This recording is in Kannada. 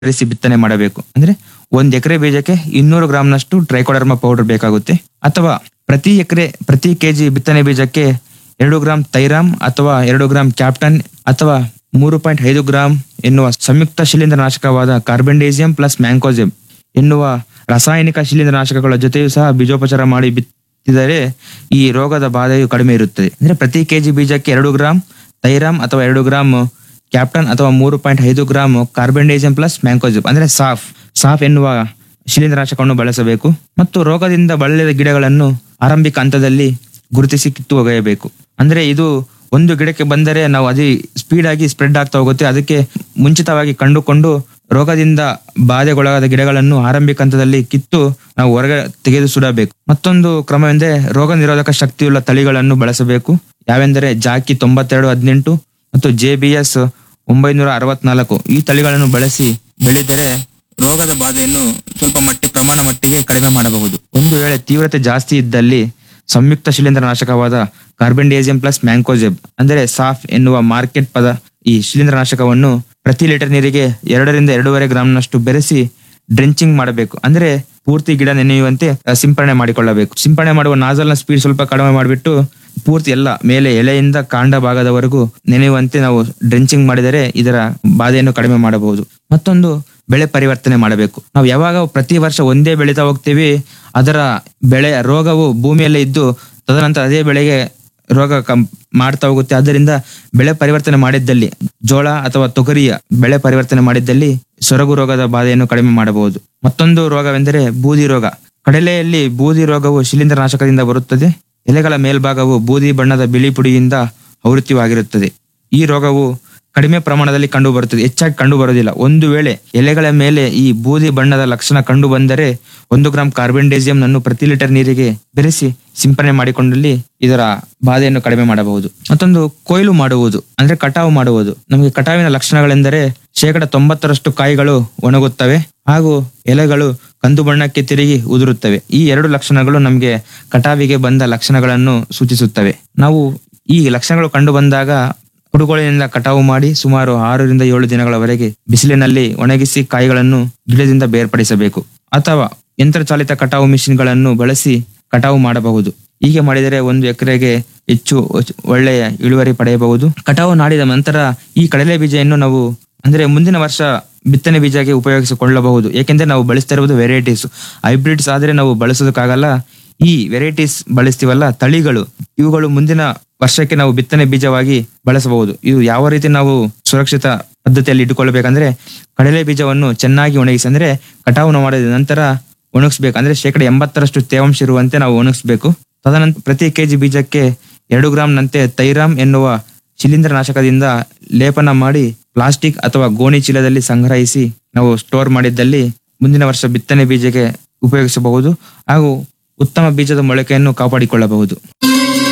ಬೆರೆಸಿ ಬಿತ್ತನೆ ಮಾಡಬೇಕು ಅಂದ್ರೆ ಒಂದ್ ಎಕರೆ ಬೀಜಕ್ಕೆ ಇನ್ನೂರು ಗ್ರಾಂನಷ್ಟು ಟ್ರೈಕೋಡರ್ಮಾ ಪೌಡರ್ ಬೇಕಾಗುತ್ತೆ ಅಥವಾ ಪ್ರತಿ ಎಕರೆ ಪ್ರತಿ ಕೆಜಿ ಬಿತ್ತನೆ ಬೀಜಕ್ಕೆ ಎರಡು ಗ್ರಾಂ ತೈರಾಮ್ ಅಥವಾ ಎರಡು ಗ್ರಾಂ ಕ್ಯಾಪ್ಟನ್ ಅಥವಾ ಮೂರು ಪಾಯಿಂಟ್ ಐದು ಗ್ರಾಂ ಎನ್ನುವ ಸಂಯುಕ್ತ ಶಿಲೀಂಧ್ರನಾಶಕವಾದ ಕಾರ್ಬೆಂಡೇಸಿಯಂ ಪ್ಲಸ್ ಮ್ಯಾಂಕೋಸಿಯಂ ಎನ್ನುವ ರಾಸಾಯನಿಕ ಶಿಲೀಂಧ್ರನಾಶಕಗಳ ಜೊತೆಯೂ ಸಹ ಬೀಜೋಪಚಾರ ಮಾಡಿ ಬಿತ್ತಿದರೆ ಈ ರೋಗದ ಬಾಧೆಯು ಕಡಿಮೆ ಇರುತ್ತದೆ ಅಂದ್ರೆ ಪ್ರತಿ ಕೆಜಿ ಬೀಜಕ್ಕೆ ಎರಡು ಗ್ರಾಂ ತೈರಾಮ್ ಅಥವಾ ಎರಡು ಗ್ರಾಂ ಕ್ಯಾಪ್ಟನ್ ಅಥವಾ ಮೂರು ಪಾಯಿಂಟ್ ಐದು ಗ್ರಾಂ ಕಾರ್ಬೆಂಡೇಸಿಯಂ ಪ್ಲಸ್ ಮ್ಯಾಂಕೋಸಿಯಂ ಅಂದ್ರೆ ಸಾಫ್ ಸಾಫ್ ಎನ್ನುವ ಶಿಲೀಂಧ್ರನಾಶಕವನ್ನು ಬಳಸಬೇಕು ಮತ್ತು ರೋಗದಿಂದ ಬಳಲಿದ ಗಿಡಗಳನ್ನು ಆರಂಭಿಕ ಹಂತದಲ್ಲಿ ಗುರುತಿಸಿ ಕಿತ್ತು ಒಗೆಯಬೇಕು ಅಂದ್ರೆ ಇದು ಒಂದು ಗಿಡಕ್ಕೆ ಬಂದರೆ ನಾವು ಅದೇ ಸ್ಪೀಡ್ ಆಗಿ ಸ್ಪ್ರೆಡ್ ಆಗ್ತಾ ಹೋಗುತ್ತೆ ಅದಕ್ಕೆ ಮುಂಚಿತವಾಗಿ ಕಂಡುಕೊಂಡು ರೋಗದಿಂದ ಬಾಧೆಗೊಳಗಾದ ಗಿಡಗಳನ್ನು ಆರಂಭಿಕ ಹಂತದಲ್ಲಿ ಕಿತ್ತು ನಾವು ಹೊರಗೆ ತೆಗೆದು ಸುಡಬೇಕು ಮತ್ತೊಂದು ಕ್ರಮವೆಂದರೆ ರೋಗ ನಿರೋಧಕ ಶಕ್ತಿಯುಳ್ಳ ತಳಿಗಳನ್ನು ಬಳಸಬೇಕು ಯಾವೆಂದರೆ ಜಾಕಿ ತೊಂಬತ್ತೆರಡು ಹದಿನೆಂಟು ಮತ್ತು ಜೆ ಬಿ ಎಸ್ ಒಂಬೈನೂರ ಅರವತ್ನಾಲ್ಕು ಈ ತಳಿಗಳನ್ನು ಬಳಸಿ ಬೆಳೆದರೆ ರೋಗದ ಬಾಧೆಯನ್ನು ಸ್ವಲ್ಪ ಮಟ್ಟಿ ಪ್ರಮಾಣ ಮಟ್ಟಿಗೆ ಕಡಿಮೆ ಮಾಡಬಹುದು ಒಂದು ವೇಳೆ ತೀವ್ರತೆ ಜಾಸ್ತಿ ಇದ್ದಲ್ಲಿ ಸಂಯುಕ್ತ ಶಿಲೀಂಧ್ರನಾಶಕವಾದ ಕಾರ್ಬೆಂಡೇಸಿಯಂ ಪ್ಲಸ್ ಮ್ಯಾಂಕೋಜೆಬ್ ಅಂದರೆ ಸಾಫ್ ಎನ್ನುವ ಮಾರ್ಕೆಟ್ ಪದ ಈ ಶಿಲೀಂಧ್ರನಾಶಕವನ್ನು ಪ್ರತಿ ಲೀಟರ್ ನೀರಿಗೆ ಎರಡರಿಂದ ಎರಡೂವರೆ ಗ್ರಾಂನಷ್ಟು ಬೆರೆಸಿ ಡ್ರೆಂಚಿಂಗ್ ಮಾಡಬೇಕು ಅಂದ್ರೆ ಪೂರ್ತಿ ಗಿಡ ನೆನೆಯುವಂತೆ ಅಹ್, ಸಿಂಪರಣೆ ಮಾಡಿಕೊಳ್ಳಬೇಕು ಸಿಂಪರಣೆ ಮಾಡುವ ನಾಜಲ್ನ ಸ್ಪೀಡ್ ಸ್ವಲ್ಪ ಕಡಿಮೆ ಮಾಡಿಬಿಟ್ಟು ಪೂರ್ತಿ ಎಲ್ಲ ಮೇಲೆ ಎಲೆಯಿಂದ ಕಾಂಡ ಭಾಗದವರೆಗೂ ನೆನೆಯುವಂತೆ ನಾವು ಡ್ರೆಂಚಿಂಗ್ ಮಾಡಿದರೆ ಇದರ ಬಾಧೆಯನ್ನು ಕಡಿಮೆ ಮಾಡಬಹುದು ಮತ್ತೊಂದು ಬೆಳೆ ಪರಿವರ್ತನೆ ಮಾಡಬೇಕು ನಾವು ಯಾವಾಗ ಪ್ರತಿ ವರ್ಷ ಒಂದೇ ಬೆಳೀತಾ ಹೋಗ್ತೀವಿ ಅದರ ಬೆಳೆ ರೋಗವು ಭೂಮಿಯಲ್ಲೇ ಇದ್ದು ತದನಂತರ ಅದೇ ಬೆಳೆಗೆ ರೋಗ ಕಂ ಮಾಡ್ತಾ ಹೋಗುತ್ತೆ ಆದ್ದರಿಂದ ಬೆಳೆ ಪರಿವರ್ತನೆ ಮಾಡಿದ್ದಲ್ಲಿ ಜೋಳ ಅಥವಾ ತೊಗರಿಯ ಬೆಳೆ ಪರಿವರ್ತನೆ ಮಾಡಿದ್ದಲ್ಲಿ ಸೊರಗು ರೋಗದ ಬಾಧೆಯನ್ನು ಕಡಿಮೆ ಮಾಡಬಹುದು ಮತ್ತೊಂದು ರೋಗವೆಂದರೆ ಬೂದಿ ರೋಗ ಕಡಲೆಯಲ್ಲಿ ಬೂದಿ ರೋಗವು ಶಿಲೀಂಧ್ರನಾಶಕದಿಂದ ಬರುತ್ತದೆ ಎಲೆಗಳ ಮೇಲ್ಭಾಗವು ಬೂದಿ ಬಣ್ಣದ ಬಿಳಿ ಪುಡಿಯಿಂದ ಆವೃತ್ತಿವಾಗಿರುತ್ತದೆ ಈ ರೋಗವು ಕಡಿಮೆ ಪ್ರಮಾಣದಲ್ಲಿ ಕಂಡು ಬರುತ್ತದೆ ಹೆಚ್ಚಾಗಿ ಕಂಡು ಬರುವುದಿಲ್ಲ ಒಂದು ವೇಳೆ ಎಲೆಗಳ ಮೇಲೆ ಈ ಬೂದಿ ಬಣ್ಣದ ಲಕ್ಷಣ ಕಂಡು ಬಂದರೆ ಒಂದು ಗ್ರಾಂ ಕಾರ್ಬೆಂಡೇಸಿಯಂ ನನ್ನು ಪ್ರತಿ ಲೀಟರ್ ನೀರಿಗೆ ಬೆರೆಸಿ ಸಿಂಪರಣೆ ಮಾಡಿಕೊಂಡಲ್ಲಿ ಇದರ ಬಾಧೆಯನ್ನು ಕಡಿಮೆ ಮಾಡಬಹುದು ಮತ್ತೊಂದು ಕೊಯ್ಲು ಮಾಡುವುದು ಅಂದ್ರೆ ಕಟಾವು ಮಾಡುವುದು ನಮಗೆ ಕಟಾವಿನ ಲಕ್ಷಣಗಳೆಂದರೆ ಶೇಕಡ ತೊಂಬತ್ತರಷ್ಟು ಕಾಯಿಗಳು ಒಣಗುತ್ತವೆ ಹಾಗೂ ಎಲೆಗಳು ಕಂದು ಬಣ್ಣಕ್ಕೆ ತಿರುಗಿ ಉದುರುತ್ತವೆ ಈ ಎರಡು ಲಕ್ಷಣಗಳು ನಮಗೆ ಕಟಾವಿಗೆ ಬಂದ ಲಕ್ಷಣಗಳನ್ನು ಸೂಚಿಸುತ್ತವೆ ನಾವು ಈ ಲಕ್ಷಣಗಳು ಕಂಡು ಬಂದಾಗ ಕುಡುಗೋಲಿನಿಂದ ಕಟಾವು ಮಾಡಿ ಸುಮಾರು ಆರರಿಂದ ಏಳು ದಿನಗಳವರೆಗೆ ಬಿಸಿಲಿನಲ್ಲಿ ಒಣಗಿಸಿ ಕಾಯಿಗಳನ್ನು ಗಿಡದಿಂದ ಬೇರ್ಪಡಿಸಬೇಕು ಅಥವಾ ಯಂತ್ರಚಾಲಿತ ಕಟಾವು ಮಿಷಿನ್ಗಳನ್ನು ಬಳಸಿ ಕಟಾವು ಮಾಡಬಹುದು ಹೀಗೆ ಮಾಡಿದರೆ ಒಂದು ಎಕರೆಗೆ ಹೆಚ್ಚು ಒಳ್ಳೆಯ ಇಳುವರಿ ಪಡೆಯಬಹುದು ಕಟಾವು ಮಾಡಿದ ನಂತರ ಈ ಕಡಲೆ ಬೀಜವನ್ನು ನಾವು ಅಂದ್ರೆ ಮುಂದಿನ ವರ್ಷ ಬಿತ್ತನೆ ಬೀಜಕ್ಕೆ ಉಪಯೋಗಿಸಿಕೊಳ್ಳಬಹುದು ಏಕೆಂದ್ರೆ ನಾವು ಬಳಸ್ತಾ ಇರುವುದು ವೆರೈಟೀಸ್ ಹೈಬ್ರಿಡ್ಸ್ ಆದ್ರೆ ನಾವು ಬಳಸೋದಕ್ಕಾಗಲ್ಲ ಈ ವೆರೈಟೀಸ್ ಬಳಸ್ತೀವಲ್ಲ ತಳಿಗಳು ಇವುಗಳು ಮುಂದಿನ ವರ್ಷಕ್ಕೆ ನಾವು ಬಿತ್ತನೆ ಬೀಜವಾಗಿ ಬಳಸಬಹುದು ಇದು ಯಾವ ರೀತಿ ನಾವು ಸುರಕ್ಷಿತ ಪದ್ಧತಿಯಲ್ಲಿ ಇಟ್ಟುಕೊಳ್ಳಬೇಕಂದ್ರೆ ಕಡಲೆ ಬೀಜವನ್ನು ಚೆನ್ನಾಗಿ ಒಣಗಿಸಿ ಅಂದ್ರೆ ಕಟಾವು ಮಾಡಿದ ನಂತರ ಒಣಗಿಸ್ಬೇಕು ಅಂದ್ರೆ ಶೇಕಡ ಎಂಬತ್ತರಷ್ಟು ತೇವಾಂಶ ಇರುವಂತೆ ನಾವು ಒಣಗಿಸ್ಬೇಕು ತದನಂತರ ಪ್ರತಿ ಕೆಜಿ ಬೀಜಕ್ಕೆ ಎರಡು ಗ್ರಾಂನಂತೆ ತೈರಾಮ್ ಎನ್ನುವ ಶಿಲೀಂಧ್ರನಾಶಕದಿಂದ ಲೇಪನ ಮಾಡಿ ಪ್ಲಾಸ್ಟಿಕ್ ಅಥವಾ ಗೋಣಿ ಚೀಲದಲ್ಲಿ ಸಂಗ್ರಹಿಸಿ ನಾವು ಸ್ಟೋರ್ ಮಾಡಿದ್ದಲ್ಲಿ ಮುಂದಿನ ವರ್ಷ ಬಿತ್ತನೆ ಬೀಜಕ್ಕೆ ಉಪಯೋಗಿಸಬಹುದು ಹಾಗೂ ಉತ್ತಮ ಬೀಜದ ಮೊಳಕೆಯನ್ನು ಕಾಪಾಡಿಕೊಳ್ಳಬಹುದು